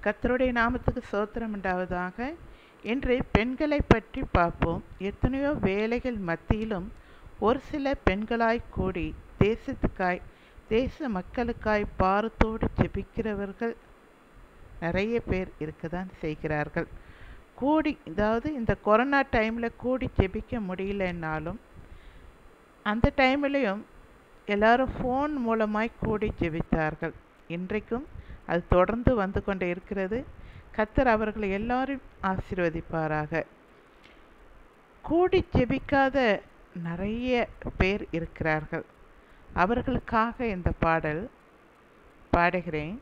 கர்த்தருடைய நாமத்துக்கு சோத்திரம் உண்டாவதாக இன்று பெண்களை பற்றி பார்ப்போம் எத்தனையோ வேலைகள் மத்தியிலும் ஒரு சில பெண்களாய் கூடி தேசத்துக்காய் தேச மக்களுக்காய் பாரத்தோடு ஜெபிக்கிறவர்கள் நிறைய பேர் இருக்க தான் செய்கிறார்கள் கூடி அதாவது இந்த கொரோனா டைமில் கூடி ஜெபிக்க முடியலன்னாலும் அந்த டைம்லேயும் எல்லாரும் ஃபோன் மூலமாய் கூடி ஜெபித்தார்கள் இன்றைக்கும் அது தொடர்ந்து வந்து கொண்டே இருக்கிறது கத்தர் அவர்களை எல்லாரும் ஆசீர்வதிப்பாராக கூடி ஜெபிக்காத நிறைய பேர் இருக்கிறார்கள் அவர்களுக்காக இந்த பாடல் பாடுகிறேன்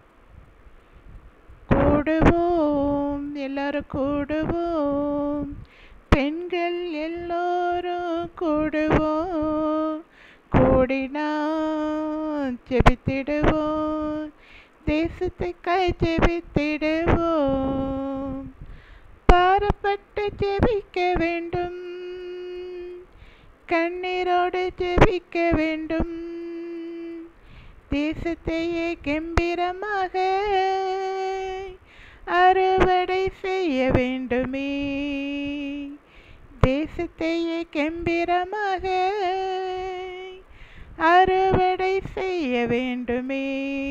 கூடுவோம் எல்லாரும் கூடுவோம் பெண்கள் எல்லோரும் கூடுவோம் கூடினால் ஜெபித்திடுவோம் தேசத்துக்காய் ஜெபித்திடுவோம் பாரப்பட்டு ஜெபிக்க வேண்டும் கண்ணீரோடு ஜெபிக்க வேண்டும் தேசத்தையே கம்பீரமாக அறுவடை செய்ய வேண்டுமே தேசத்தையே கம்பீரமாக அறுவடை செய்ய வேண்டுமே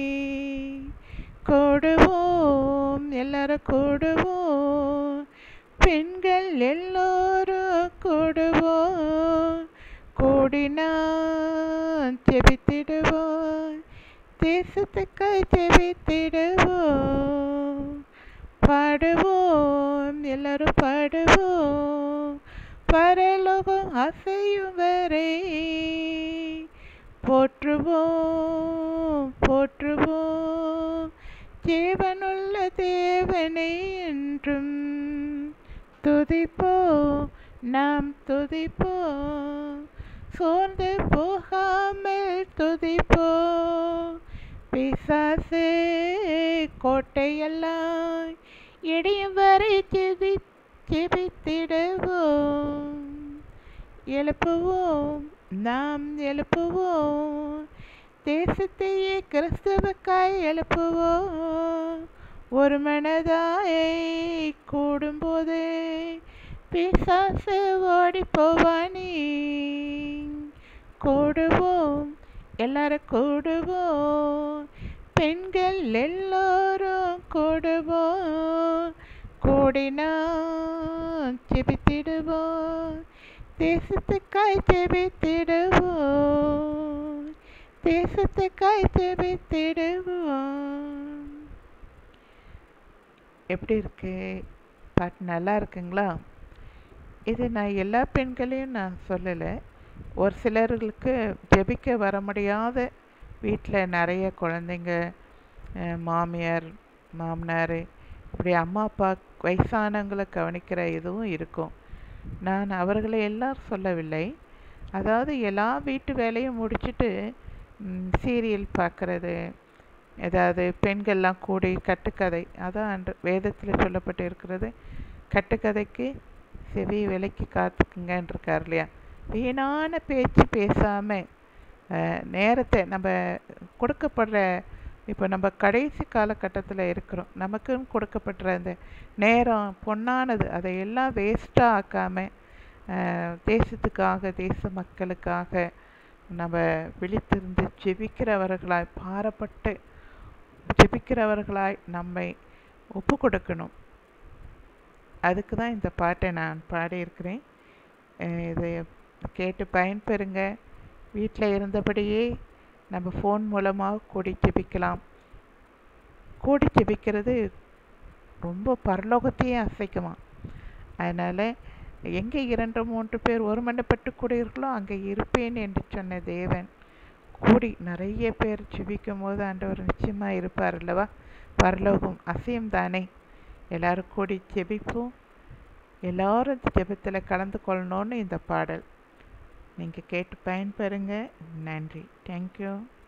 கூடுவோம் எல்லாரும் கூடுவோம் பெண்கள் எல்லோரும் கூடுவோம் கூடினால் ஜெபித்திடுவோம் தேசத்துக்காய் ஜெபித்திடுவோம் பாடுவோம் எல்லாரும் பாடுவோம் பரலோகம் அசையும் வரை போற்றுவோம் போற்றுவோம் ஜீவனுள்ள தேவனை என்றும் துதிப்போம் நாம் துதிப்போம் சோர்ந்து போகாமல் துதிப்போம் பிசாசு கோட்டையெல்லாம் இடியும் வரை ஜெபி ஜெபித்திடுவோம் எழுப்புவோம் நாம் எழுப்புவோம் தேசத்தையே கிறிஸ்துவுக்காய் எழுப்புவோம் ஒரு மனதாய் கூடும்போது பிசாசு ஓடி போவானே கூடுவோம் எல்லாரும் கூடுவோம் பெண்கள் எல்லோரும் கூடுவோம் கூடினா ஜெபித்திடுவோம் தேசத்துக்காய் ஜெபித்திடுவோம் தேசத்துக்காய் ஜெபித்திடுவோம் எப்படி இருக்கு பாட்டு நல்லா இருக்குங்களா இது நான் எல்லா பெண்களையும் நான் சொல்லலை ஒரு சிலர்களுக்கு ஜெபிக்க வர முடியாத வீட்டில் நிறைய குழந்தைங்க மாமியார் மாமனார் இப்படி அம்மா அப்பா வயசானவங்களை கவனிக்கிற இதுவும் இருக்கும் நான் அவர்களை எல்லாம் சொல்லவில்லை அதாவது எல்லா வீட்டு வேலையும் முடிச்சுட்டு சீரியல் பார்க்குறது ஏதாவது பெண்கள்லாம் கூடி கட்டுக்கதை அதான் அன்று வேதத்தில் சொல்லப்பட்டு இருக்கிறது கட்டுக்கதைக்கு செவி விலைக்கு காத்துக்குங்கன்னு இருக்கார் இல்லையா வீணான பேச்சு பேசாமல் நேரத்தை நம்ம கொடுக்கப்படுற இப்போ நம்ம கடைசி காலகட்டத்தில் இருக்கிறோம் நமக்குன்னு கொடுக்கப்படுற அந்த நேரம் பொன்னானது அதை எல்லாம் வேஸ்ட்டாக ஆக்காமல் தேசத்துக்காக தேச மக்களுக்காக நம்ம விழித்திருந்து ஜெபிக்கிறவர்களாய் பாரப்பட்டு ஜெபிக்கிறவர்களாய் நம்மை ஒப்பு கொடுக்கணும் அதுக்கு தான் இந்த பாட்டை நான் பாடியிருக்கிறேன் இதை கேட்டு பயன்பெறுங்க வீட்டில் இருந்தபடியே நம்ம ஃபோன் மூலமாக கூடி ஜெபிக்கலாம் கூடி ஜெபிக்கிறது ரொம்ப பரலோகத்தையே அசைக்குமா அதனால் எங்கே இரண்டு மூன்று பேர் ஒருமனப்பட்டு கூடுகிறீர்களோ அங்கே இருப்பேன் என்று சொன்ன தேவன் கூடி நிறைய பேர் ஜெபிக்கும் போது ஆண்டவர் நிச்சயமாக இருப்பார் அல்லவா பரலோகம் அசையும் தானே எல்லாரும் கூடி ஜெபிப்போம் எல்லாரும் ஜெபத்தில் கலந்து கொள்ளணும்னு இந்த பாடல் நீங்கள் கேட்டு பயன்பெறுங்க நன்றி தேங்க்யூ